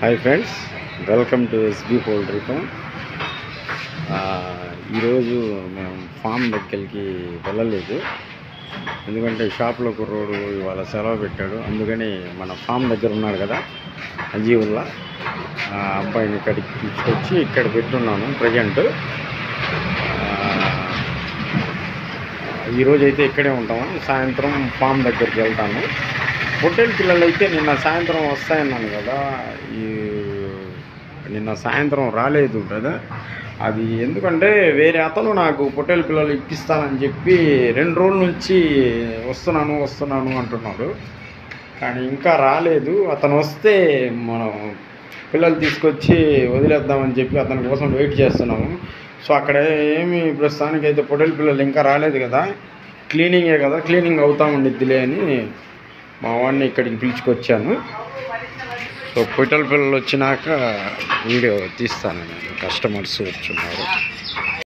hi friends welcome to SB poultry farm ఈరోజు మేము form దగ్గరికి వెళ్ళలేదు ఎందుకంటే షాప్లో కుర్రోడు ఇవాళ సెలవు పెట్టాడు అందుకని మన ఫామ్ దగ్గర ఉన్నాడు కదా అజీవుల్లా ఆ అబ్బాయిని ఇక్కడికి తీసుకొచ్చి ఇక్కడ పెట్టున్నాను ప్రజెంట్ ఈరోజు అయితే ఇక్కడే ఉంటాము సాయంత్రం ఫామ్ దగ్గరికి వెళ్తాను పొట్టేలు పిల్లలు అయితే నిన్న సాయంత్రం వస్తాయన్నాను కదా ఈ నిన్న సాయంత్రం రాలేదు కదా అది ఎందుకంటే వేరే అతను నాకు పొట్టేలు పిల్లలు ఇప్పిస్తానని చెప్పి రెండు రోజుల నుంచి వస్తున్నాను వస్తున్నాను అంటున్నాడు కానీ ఇంకా రాలేదు అతను వస్తే మనం పిల్లలు తీసుకొచ్చి వదిలేద్దామని చెప్పి అతని కోసం వెయిట్ చేస్తున్నాము సో అక్కడ ఏమి ప్రస్తుతానికి అయితే పొట్టేలు పిల్లలు ఇంకా రాలేదు కదా క్లీనింగే కదా క్లీనింగ్ అవుతా ఉండిద్దిలే అని మా వాడిని ఇక్కడికి పిలుచుకొచ్చాను సో పొట్టెల పిల్లలు వచ్చినాక వీడియో తీస్తాను నేను కస్టమర్స్ వచ్చున్నారు